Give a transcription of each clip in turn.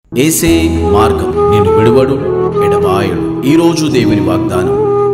ఏసే మార్గం నేను విడువడు ఎడబాయడు ఈరోజు దేవుని వాగ్దానం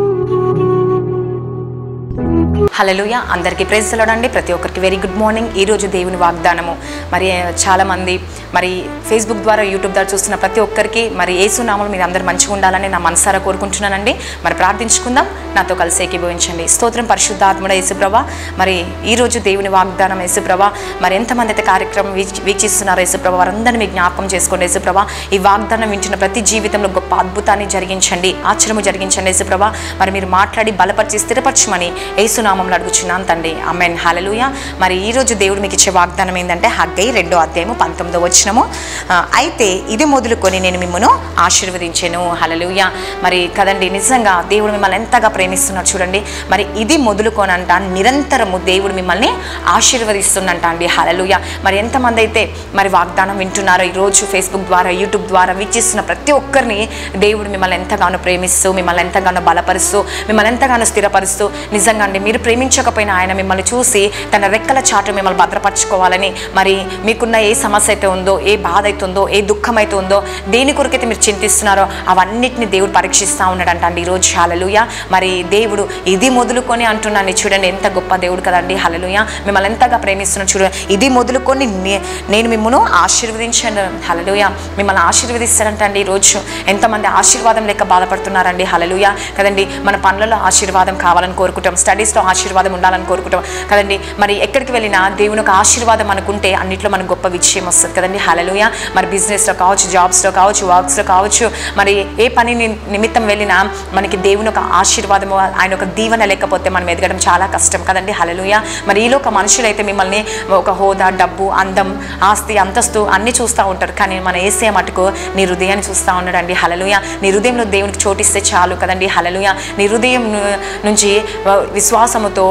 హలలుయ అందరికీ ప్రైజ్ అండి ప్రతి ఒక్కరికి వెరీ గుడ్ మార్నింగ్ ఈరోజు దేవుని వాగ్దానము మరి చాలామంది మరి ఫేస్బుక్ ద్వారా యూట్యూబ్ ద్వారా చూస్తున్న ప్రతి ఒక్కరికి మరి ఏసునామలు మీరు అందరు మంచిగా ఉండాలని నా మనసారా కోరుకుంటున్నానండి మరి ప్రార్థించుకుందాం నాతో కలిసి ఏకీభవించండి స్తోత్రం పరిశుద్ధాత్ముడ యేసుప్రభ మరి ఈరోజు దేవుని వాగ్దానం యేసుప్రభ మరి ఎంతమంది అయితే కార్యక్రమం వీక్ష- వీక్షిస్తున్నారో యేసుప్రభ వారందరినీ మీ జ్ఞాపకం చేసుకోండి యేసుప్రభ ఈ వాగ్దానం వింటున్న ప్రతి జీవితంలో గొప్ప అద్భుతాన్ని జరిగించండి ఆశ్చర్యము జరిగించండి యేసుప్రభ మరి మీరు మాట్లాడి బలపరిచి స్థిరపరచమని ఏసునామంలో అడుగుచున్నాను తండ్రి అమెన్ హలలుయ మరి ఈరోజు దేవుడు మీకు ఇచ్చే వాగ్దానం ఏంటంటే హగ్గై రెండో అధ్యాయము పంతొమ్మిదో వచ్చినము ఆ, అయితే ఇది మొదలుకొని నేను మిమ్మల్ని ఆశీర్వదించాను హలలుయ మరి కదండి నిజంగా దేవుడు మిమ్మల్ని ఎంతగా ప్రేమిస్తున్నాడు చూడండి మరి ఇది మొదలుకోనంట నిరంతరము దేవుడు మిమ్మల్ని ఆశీర్వదిస్తుందంట అండి హలలుయ మరి ఎంతమంది అయితే మరి వాగ్దానం వింటున్నారో ఈరోజు ఫేస్బుక్ ద్వారా యూట్యూబ్ ద్వారా వీక్షిస్తున్న ప్రతి ఒక్కరిని దేవుడు మిమ్మల్ని ఎంతగానో ప్రేమిస్తూ మిమ్మల్ని ఎంతగానో బలపరుస్తూ మిమ్మల్ని ఎంతగానో స్థిరపరుస్తూ నిజంగా అండి మీరు ప్రేమించకపోయినా ఆయన మిమ్మల్ని చూసి తన రెక్కల చాటు మిమ్మల్ని భద్రపరచుకోవాలని మరి మీకున్న ఏ సమస్య అయితే ఉందో ఏ బాధ అయితే ఉందో ఏ దుఃఖం అయితే ఉందో దేని కొరకైతే మీరు చింతిస్తున్నారో అవన్నిటిని దేవుడు పరీక్షిస్తూ ఉన్నాడంట అండి ఈరోజు హలలుయ మరి దేవుడు ఇది మొదలుకొని అంటున్నాను చూడండి ఎంత గొప్ప దేవుడు కదండి హలలుయ మిమ్మల్ని ఎంతగా ప్రేమిస్తున్నాడు చూడండి ఇది మొదలుకొని నే- నేను మిమ్మల్ని ఆశీర్వదించాను హలలుయ మిమ్మల్ని ఆశీర్వదిస్తాడంట అండి ఈరోజు ఎంతమంది ఆశీర్వాదం లేక బాధపడుతున్నారండి హలలుయ కదండి మన పనులలో ఆశీర్వాదం కావాలని కోరుకుంటాం స్టడీస్లో ఆశీర్వాదం ఉండాలని కోరుకుంటాం కదండి మరి ఎక్కడికి వెళ్ళినా దేవుని ఒక ఆశీర్వాదం అనుకుంటే అన్నిట్లో మనకు గొప్ప విజయం వస్తుంది కదండి హలలుయ మరి బిజినెస్లో కావచ్చు జాబ్స్లో కావచ్చు వర్క్స్లో కావచ్చు మరి ఏ పని ని- నిమిత్తం వెళ్ళినా మనకి దేవుని ఒక ఆశీర్వాదము ఆయన ఒక దీవెన లేకపోతే మనం ఎదగడం చాలా కష్టం కదండి హలలుయ మరి ఈలో ఒక మనుషులైతే మిమ్మల్ని ఒక హోదా డబ్బు అందం ఆస్తి అంతస్తు అన్ని చూస్తూ ఉంటారు కానీ మన ఏసే మటుకు నీ హృదయాన్ని చూస్తూ ఉన్నాడండి హలలుయ నీ హృదయంలో దేవునికి చోటిస్తే చాలు కదండి హలలుయ నీ హృదయం ను- నుంచి వ- విశ్వాసముతో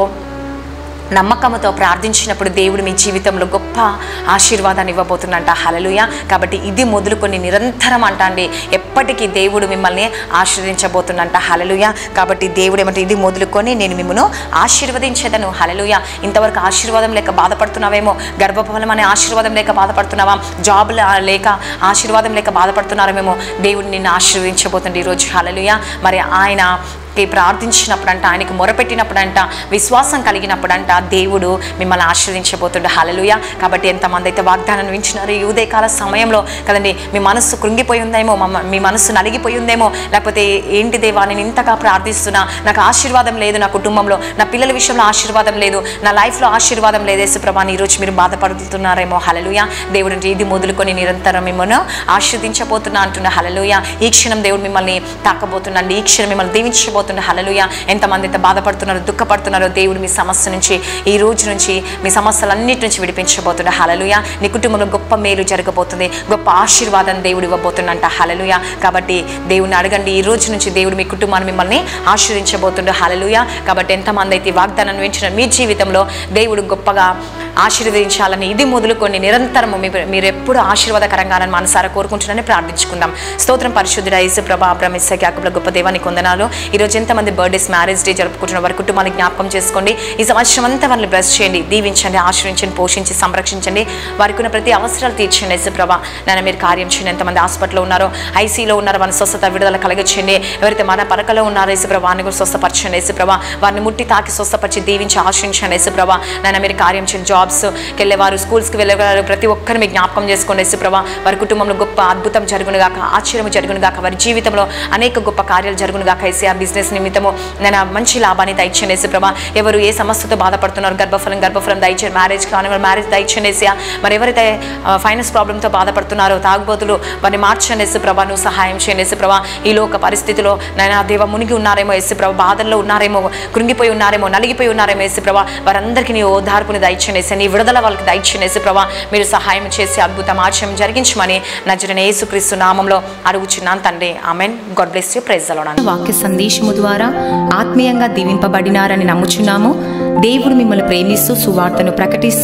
నమ్మకంతో ప్రార్థించినప్పుడు దేవుడు మీ జీవితంలో గొప్ప ఆశీర్వాదాన్ని ఇవ్వబోతుందంట హలలుయ కాబట్టి ఇది మొదలుకొని నిరంతరం అంట అండి ఎప్పటికీ దేవుడు మిమ్మల్ని ఆశీర్వదించబోతుందంట హలలుయ కాబట్టి దేవుడు ఏమంటే ఇది మొదలుకొని నేను మిమ్మల్ని ఆశీర్వదించేదను హలలుయ ఇంతవరకు ఆశీర్వాదం లేక బాధపడుతున్నావేమో గర్భఫలం అనే ఆశీర్వాదం లేక బాధపడుతున్నావా జాబ్ లేక ఆశీర్వాదం లేక బాధపడుతున్నారేమో దేవుడు నిన్ను ఆశీర్వదించబోతుంది ఈరోజు హలలుయ మరి ఆయన కి ప్రార్థించినప్పుడంట ఆయనకు మొరపెట్టినప్పుడంట విశ్వాసం కలిగినప్పుడంట దేవుడు మిమ్మల్ని ఆశీర్వదించబోతుండే హలలుయ కాబట్టి ఎంతమంది అయితే వాగ్దానం వింటున్నారు ఈ ఉదయకాల సమయంలో కదండి మీ మనస్సు కృంగిపోయి ఉందేమో మమ్మ- మీ మనస్సు నలిగిపోయి ఉందేమో లేకపోతే ఏంటి దేవా నేను ఇంతగా ప్రార్థిస్తున్నా నాకు ఆశీర్వాదం లేదు నా కుటుంబంలో నా పిల్లల విషయంలో ఆశీర్వాదం లేదు నా లైఫ్లో ఆశీర్వాదం లేదు యేసుప్రభా ఈరోజు మీరు బాధపడుతున్నారేమో హలలుయ దేవుడు అంటే ఇది మొదలుకొని నిరంతరం మిమ్మల్ని ఆశీర్వదించబోతున్నా అంటున్న హలలుయ ఈ క్షణం దేవుడు మిమ్మల్ని తాకబోతున్నాడు ఈ క్షణం మిమ్మల్ని దీవించబోతున్న హలలుయ ఎంతమంది అయితే బాధపడుతున్నారో దుఃఖపడుతున్నారో దేవుడు మీ సమస్య నుంచి ఈ రోజు నుంచి మీ సమస్యలన్నిటి నుంచి విడిపించబోతున్న హలలుయ నీ కుటుంబంలో గొప్ప మేలు జరగబోతుంది గొప్ప ఆశీర్వాదం దేవుడు ఇవ్వబోతున్నంట హలలుయ కాబట్టి దేవుని అడగండి ఈ రోజు నుంచి దేవుడు మీ కుటుంబాన్ని మిమ్మల్ని ఆశీర్వించబోతుండే హలలుయ కాబట్టి ఎంతమంది అయితే ఈ వాగ్దానాన్ని వింటున్న మీ జీవితంలో దేవుడు గొప్పగా ఆశీర్వదించాలని ఇది మొదలుకొని నిరంతరము మీ మీరు ఎప్పుడు ఆశీర్వాదకరంగానని మనసారా కోరుకుంటున్నానని ప్రార్థించుకుందాం స్తోత్రం పరిశుద్ధుడ యేసు ప్రభా బ్రహ్మిస్స క్యాకుల గొప్ప దేవానికి వందనాలు ఈరోజు ఎంతమంది బర్త్డేస్ మ్యారేజ్ డే జరుపుకుంటున్న వారి కుటుంబాన్ని జ్ఞాపకం చేసుకోండి ఈ సంవత్సరం అంతా వారిని బ్లెస్ చేయండి దీవించండి ఆశ్రయించండి పోషించి సంరక్షించండి వారికి ఉన్న ప్రతి అవసరాలు తీర్చండి యేసు ప్రభా నాన్న మీరు కార్యం చేయండి ఎంతమంది హాస్పిటల్లో ఉన్నారో ఐసీలో ఉన్నారో వారిని స్వస్థత విడుదల కలిగించండి ఎవరైతే మన పరకలో ఉన్నారో యేసు ప్రభా వారిని కూడా స్వస్థపరచండి యేసు ప్రభా వారిని ముట్టి తాకి స్వస్థపరిచి దీవించి ఆశ్రయించండి యేసు ప్రభా నాన్న మీరు కార్యం చేయండి జాబ్స్కి వెళ్ళేవారు స్కూల్స్కి వెళ్ళేవారు ప్రతి ఒక్కరిని మీకు జ్ఞాపకం చేసుకోండి యేసు ప్రభా వారి కుటుంబంలో గొప్ప అద్భుతం జరుగును గాక ఆశ్చర్యం జరుగును గాక వారి జీవితంలో అనేక గొప్ప కార్యాలు జరుగును గాక వేసి ఆ బిజినెస్ నిమిత్తము నేను మంచి లాభాన్ని దయచేయండి యేసు ప్రభా ఎవరు ఏ సమస్యతో బాధపడుతున్నారు గర్భఫలం గర్భఫలం దయచేయండి మ్యారేజ్ కానీ మ్యారేజ్ దయచేయండి యేసయ్య. మరి ఎవరైతే ఫైనాన్స్ ప్రాబ్లంతో బాధపడుతున్నారో తాగుబోతులు వారిని మార్చండి యేసు ప్రభా నువ్వు సహాయం చేయండి యేసు ప్రభా ఈ లోక పరిస్థితిలో నేను దేవ మునిగి ఉన్నారేమో యేసు ప్రభా బాధల్లో ఉన్నారేమో కృంగిపోయి ఉన్నారేమో నలిగిపోయి ఉన్నారేమో యేసు ప్రభా వారందరికీ నీ ఓదార్పుని దయచేయండి యేసయ్య. నీ విడుదల వాళ్ళకి దయచేయండి యేసు ప్రభా మీరు సహాయం చేసి అద్భుతం ఆచరణ జరిగించమని నజరన యేసుక్రీస్తు నామంలో అడుగుచున్నాను తండ్రి amen God bless you praise అలవడానికి వాక్య సందేశము ద్వారా ఆత్మీయంగా దీవింపబడినారని నమ్ముచున్నాము దేవుడు మిమ్మల్ని ప్రేమిస్తూ సువార్తను ప్రకటిస్తూ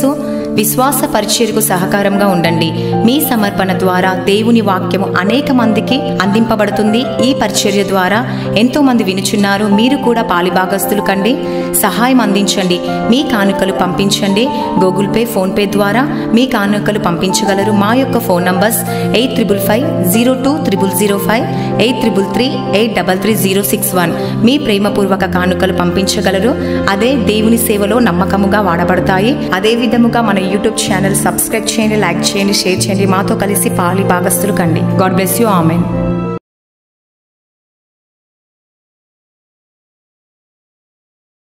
విశ్వాస పరిచర్యకు సహకారంగా ఉండండి మీ సమర్పణ ద్వారా దేవుని వాక్యము అనేక మందికి అందింపబడుతుంది ఈ పరిచర్య ద్వారా ఎంతో మంది వినుచున్నారు మీరు కూడా పాలిభాగస్తులు కండి సహాయం అందించండి మీ కానుకలు పంపించండి గూగుల్ పే ఫోన్ పే ద్వారా మీ కానుకలు పంపించగలరు మా యొక్క phone numbers eight triple five zero two triple zero five eight triple three eight double three zero six one మీ ప్రేమపూర్వక కానుకలు పంపించగలరు అదే దేవుని సేవలో నమ్మకముగా వాడబడతాయి అదే విధముగా మన యూట్యూబ్ ఛానల్ సబ్స్క్రైబ్ చేయండి లైక్ చేయండి షేర్ చేయండి మాతో కలిసి పాలి భాగస్తులు కండి గాడ్ బ్లెస్ యూ ఆమెన్